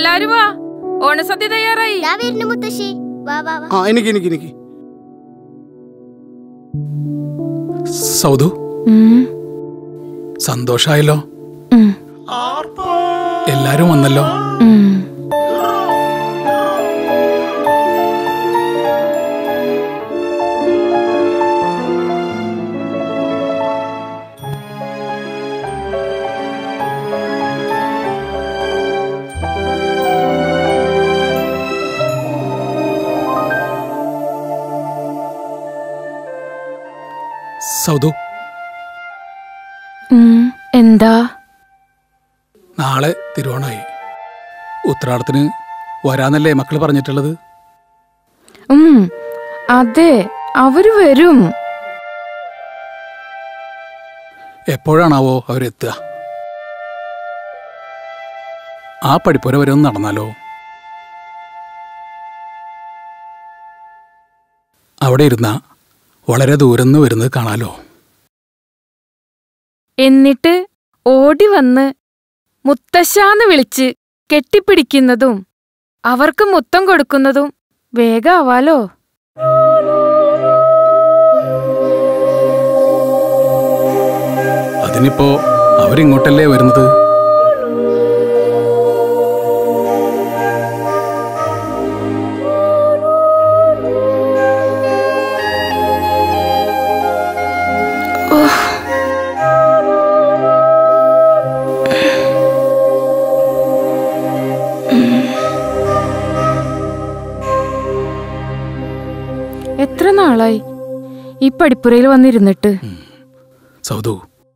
എല്ലാരും വാ ഓണസദ്യ തയ്യാറായി ദാ വരുന്നു മുത്തശ്ശി വാ വാ വാ ആ എനിക്ക് എനിക്ക് എനിക്ക് സൗദു ഉം, സന്തോഷായല്ലോ ഉം, എല്ലാരും വന്നല്ലോ ഉം. സൗദു ഉം, എന്താ നാളെ തിരുവോണായി ഉത്രാടത്തിന് വരാന്നല്ലേ മക്കള് പറഞ്ഞിട്ടുള്ളത് ഉം, അതെ അവര് വരും എപ്പോഴാണാവോ അവരെത്തുക ആ പഠിപ്പുര വരെ ഒന്ന് നടന്നാലോ അവിടെ ഇരുന്ന വളരെ ദൂരം നിന്ന് വരുന്നത് കാണാലോ എന്നിട്ട് ഓടി വന്ന് മുത്തശ്ശാന്ന് വിളിച്ച് കെട്ടിപ്പിടിക്കുന്നതും അവർക്ക് മുത്തം കൊടുക്കുന്നതും വേഗാവാലോ അതിനിപ്പോ അവരിങ്ങോട്ടല്ലേ വരുന്നത് എത്ര നാളായി ഈ പഠിപ്പുരയിൽ വന്നിരുന്നിട്ട് സൗദു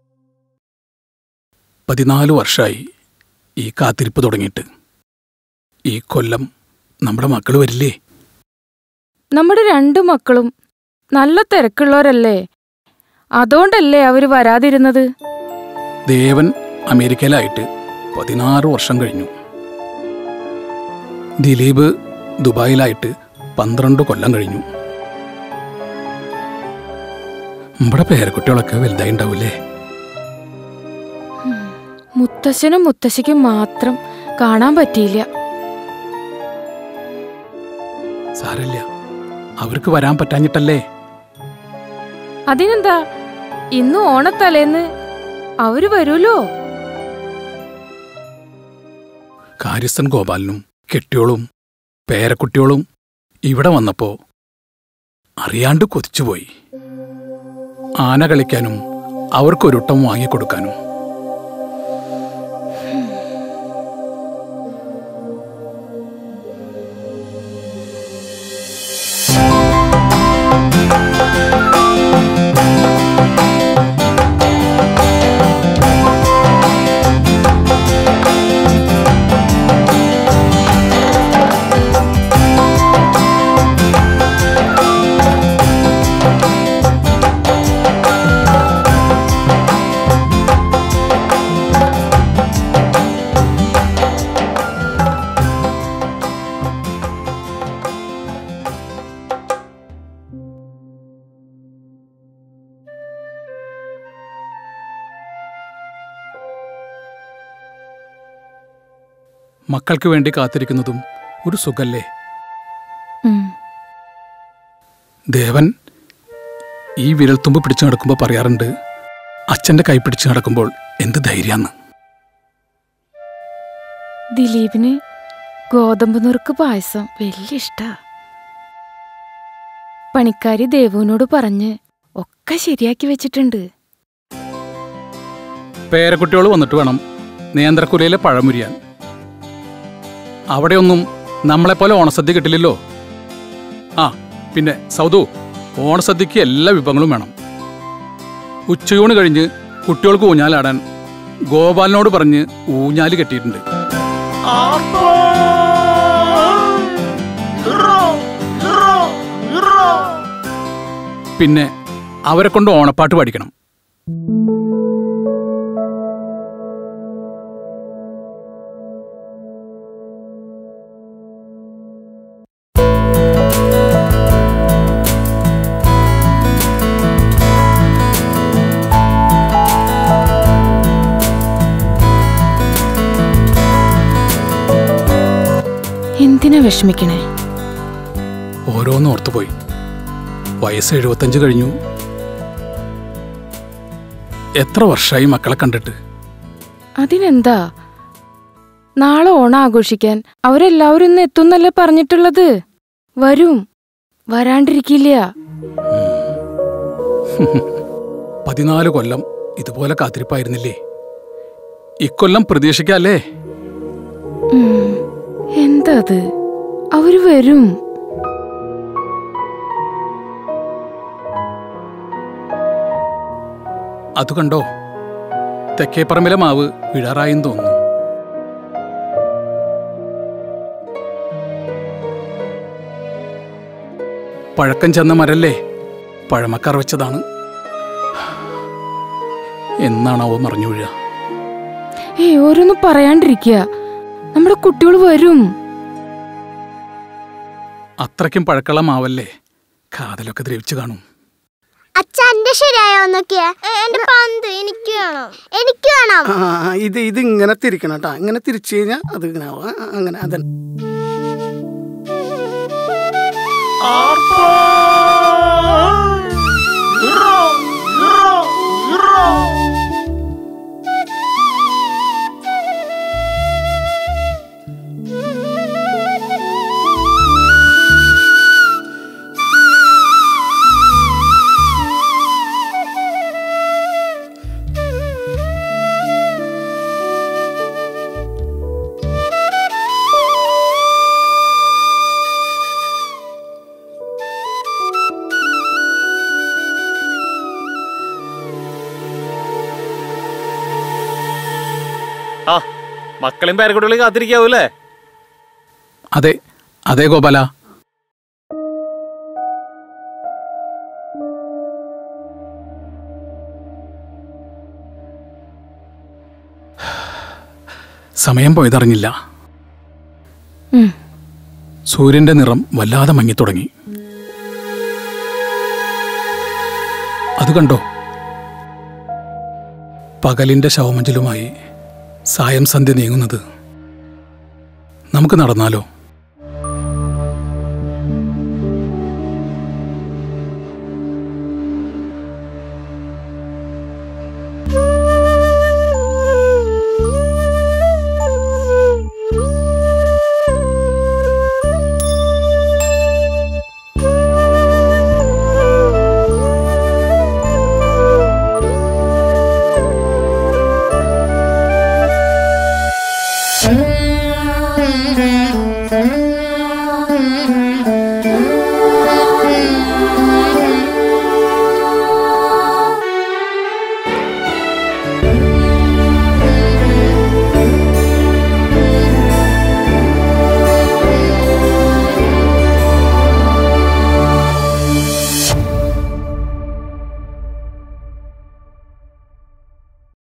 പതിനാല് വർഷമായി ഈ കാത്തിരിപ്പ് തുടങ്ങിയിട്ട് ഈ കൊല്ലം നമ്മുടെ മക്കൾ വരില്ലേ നമ്മുടെ രണ്ടു മക്കളും നല്ല തിരക്കുള്ളവരല്ലേ അതുകൊണ്ടല്ലേ അവര് വരാതിരുന്നത് ദേവൻ അമേരിക്കയിലായിട്ട് പതിനാറ് വർഷം കഴിഞ്ഞു ദിലീപ് ദുബായിലായിട്ട് പന്ത്രണ്ട് കൊല്ലം കഴിഞ്ഞു നമ്മുടെ പേരക്കുട്ടികളൊക്കെ വലുതായി ഉണ്ടാവൂലേ മുത്തശ്ശനും മുത്തശ്ശിക്കും മാത്രം കാണാൻ പറ്റിയില്ല സാരല്ല അവർക്ക് വരാൻ പറ്റാഞ്ഞിട്ടല്ലേ അതിനെന്താ ഇന്ന് ഓണത്തലേന്ന് അവര് വരൂലോ കാര്യസ്ഥൻ ഗോപാലനും കെട്ടിയോളും പേരക്കുട്ടിയോളും ഇവിടെ വന്നപ്പോ അറിയാണ്ട് കൊതിച്ചുപോയി ആന കളിക്കാനും അവർക്കൊരുട്ടം വാങ്ങിക്കൊടുക്കാനും മക്കൾക്ക് വേണ്ടി കാത്തിരിക്കുന്നതും ഒരു സുഖല്ലേ ഉം. ദേവൻ ഈ വിരൽത്തുമ്പ് പിടിച്ചു നടക്കുമ്പോൾ പറയാറുണ്ട് അച്ഛന്റെ കൈ പിടിച്ചു നടക്കുമ്പോൾ എന്ത് ധൈര്യാന്ന് ദിലീപിന് ഗോതമ്പ് നുറുക്ക് പായസം വലിയ ഇഷ്ടാ പണിക്കാരി ദേവുവിനോട് പറഞ്ഞ് ഒക്കെ ശരിയാക്കി വെച്ചിട്ടുണ്ട് പേരക്കുട്ടികൾ വന്നിട്ട് വേണം നേന്ത്രക്കുലയിലെ പഴമുരിയാൻ അവിടെയൊന്നും നമ്മളെപ്പോലെ ഓണസദ്യ കിട്ടില്ലല്ലോ ആ പിന്നെ സൗദു ഓണസദ്യക്ക് എല്ലാ വിഭവങ്ങളും വേണം ഉച്ചയൂണ് കഴിഞ്ഞ് കുട്ടികൾക്ക് ഊഞ്ഞാലാടാൻ ഗോപാലിനോട് പറഞ്ഞ് ഊഞ്ഞാല് കെട്ടിയിട്ടുണ്ട് പിന്നെ അവരെ കൊണ്ട് ഓണപ്പാട്ട് പഠിക്കണം എന്തിനാ വിഷമിക്കണേ ഓരോന്ന് ഓർത്തുപോയി വയസ്സ് എഴുപത്തഞ്ച് കഴിഞ്ഞു എത്ര വർഷമായി മക്കളെ കണ്ടിട്ട് അതിനെന്താ നാളെ ഓണം ആഘോഷിക്കാൻ അവരെല്ലാവരും ഇന്ന് എത്തുന്നല്ലേ പറഞ്ഞിട്ടുള്ളത് വരും വരാണ്ടിരിക്കില്ല പതിനാല് കൊല്ലം ഇതുപോലെ കാത്തിരിപ്പായിരുന്നില്ലേ ഇക്കൊല്ലം പ്രതീക്ഷിക്കാല്ലേ ഉം, എന്താ അത് അവര് വരും അത് കണ്ടോ തെക്കേപ്പറമ്പിലെ മാവ് വിഴാറായെന്ന് തോന്നുന്നു പഴക്കം ചെന്ന മരല്ലേ പഴമക്കാർ വെച്ചതാണ് എന്നാണാവോ മറിഞ്ഞു വീഴുക ഏയ് ഓരോന്നും പറയാണ്ടിരിക്കുക നമ്മുടെ കുട്ടികൾ വരും അത്രയ്ക്കും പഴക്കമുള്ള മാവല്ലേ കാതലൊക്കെ ദ്രവിച്ചു കാണും അച്ഛ എന്റെ ശരിയായോ നോക്കിയേ എന്റെ പന്ത് എനിക്ക് വേണം എനിക്ക് വേണം ആ ഇത് ഇത് ഇങ്ങനെ തിരിക്കണം കേട്ടോ ഇങ്ങനെ തിരിച്ചു കഴിഞ്ഞാൽ അത് ഇങ്ങനെ ആവും. ആ, അങ്ങനെ അതൻ ആ മക്കളെയും പേരക്കുട്ടികളെയും കാത്തിരിക്കാവൂല്ലേ അതെ അതെ ഗോപാല സമയം പോയതറിഞ്ഞില്ല ഉം. സൂര്യന്റെ നിറം വല്ലാതെ മങ്ങിത്തുടങ്ങി അത് കണ്ടോ പകലിന്റെ ശവമഞ്ചലുമായി സായം സന്ധ്യ നീങ്ങുന്നത് നമുക്ക് നടന്നാലോ ആ